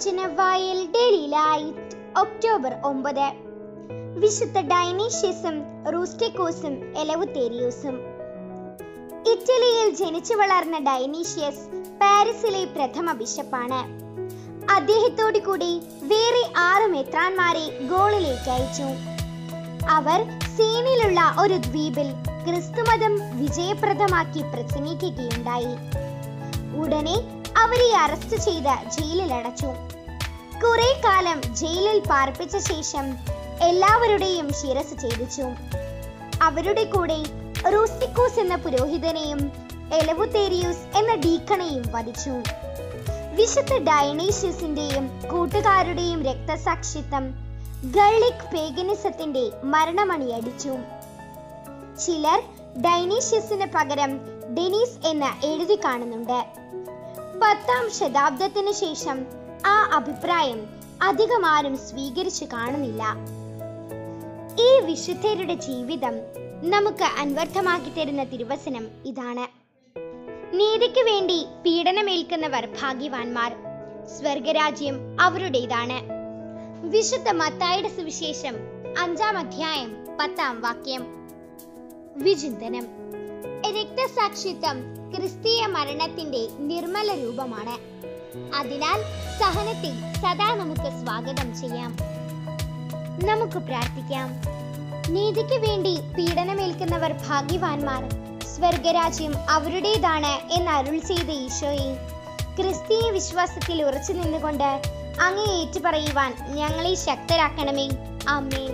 വചനവായൽ daily light October ഒമ്പത് വിശുദ്ധ ഡൈനീഷ്യസും റൂസ്റ്റിക്കോസും എലവുത്തേരിയൂസും ഇറ്റലിയിൽ ജനിച്ചു വളർന്ന ഡൈനീഷ്യസ് പാരീസിലെ പ്രഥമ ബിഷപ്പാണ് അദ്ദേഹത്തോടു കൂടി വേറെ ആറ് മെത്രാന്മാരെ ഗോളിലേക്ക് അയച്ചു അവർ സീനിലുള്ള ഒരു ദ്വീപിൽ ക്രിസ്തുമതം വിജയപ്രദമാക്കി പ്രസംഗിക്കുകയുണ്ടായി ഉടനെ അവരെ അറസ്റ്റ് ചെയ്ത് ജയിലിൽ അടച്ചു കുറെ കാലം ജയിലിൽ പാർപ്പിച്ച ശേഷം എല്ലാവരുടെയും ശിരസ് ഛേദിച്ചു അവരുടെ കൂടെ റൂസ്റ്റിക്കോസ് എന്ന പുരോഹിതനെയും എലവുത്തേരിയൂസ് എന്ന ഡീക്കണെയും വധിച്ചു വിശുദ്ധ ഡൈനീഷ്യസിന്റെയും കൂട്ടുകാരുടെയും രക്തസാക്ഷിത്വം ഗള്ളിക് പേഗനിസത്തിന്റെ മരണമണിയടിച്ചു ചിലർ ഡൈനീഷ്യസിന് പകരം ഡെനീസ് എന്ന് എഴുതി കാണുന്നുണ്ട് പത്താം ശതാബ്ദത്തിനു ശേഷം ആ അഭിപ്രായം അധികമാരും സ്വീകരിച്ചു കാണുന്നില്ല ഈ വിശുദ്ധരുടെ ജീവിതം നമുക്ക് അൻവർത്ഥമാക്കി തരുന്ന തിരുവസനം ഇതാണ് നീതിക്ക് വേണ്ടി പീഡനമേൽക്കുന്നവർ ഭാഗ്യവാന്മാർ സ്വർഗരാജ്യം അവരുടേതാണ് വിശുദ്ധ മത്തായുടെ സുവിശേഷം അഞ്ചാം അധ്യായം പത്താം വാക്യം വിചിന്തനം രക്തസാക്ഷിത്വം ക്രിസ്തീയ മരണത്തിന്റെ നിർമ്മല രൂപമാണ് അതിനാൽ സഹനത്തെ സദാ നമുക്ക് സ്വാഗതം ചെയ്യാം നമുക്ക് പ്രാർത്ഥിക്കാം നീതിക്ക് വേണ്ടി പീഡനമേൽക്കുന്നവർ ഭാഗ്യവാന്മാർ സ്വർഗരാജ്യം അവരുടേതാണ് എന്ന് അരുൾ ചെയ്ത ഈശോയെ ക്രിസ്തീയ വിശ്വാസത്തിൽ ഉറച്ചു നിന്നുകൊണ്ട് അങ്ങേ ഏറ്റുപറയുവാൻ ഞങ്ങളെ ശക്തരാക്കണമേ ആമേൻ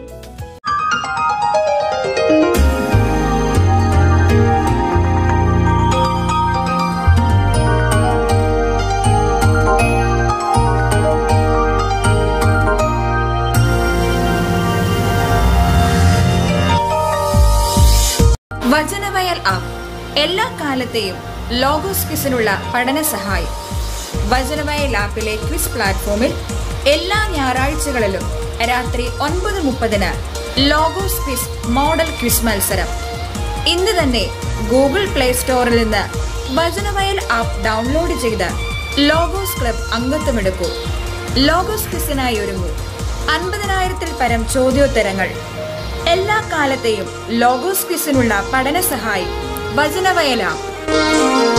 വചനവയൽ ആപ്പ് എല്ലാ കാലത്തെയും ലോഗോസ് ക്വിസിനുള്ള പഠന സഹായം വചനവയൽ ആപ്പിലെ ക്വിസ് പ്ലാറ്റ്ഫോമിൽ എല്ലാ ഞായറാഴ്ചകളിലും രാത്രി ഒൻപത് മുപ്പതിന് ലോഗോസ് ക്വിസ് മോഡൽ ക്വിസ് മത്സരം ഇന്ന് തന്നെ ഗൂഗിൾ പ്ലേ സ്റ്റോറിൽ നിന്ന് വചനവയൽ ആപ്പ് ഡൗൺലോഡ് ചെയ്ത് ലോഗോസ് ക്ലബ് അംഗത്വമെടുക്കൂ ലോഗോസ് ക്വിസിനായി ഒരുങ്ങൂ അൻപതിനായിരത്തിൽ പരം ചോദ്യോത്തരങ്ങൾ എല്ലാ കാലത്തെയും ലോഗോസ് ക്വിസിനുള്ള പഠന സഹായം വചനവയൽ ആപ്പ്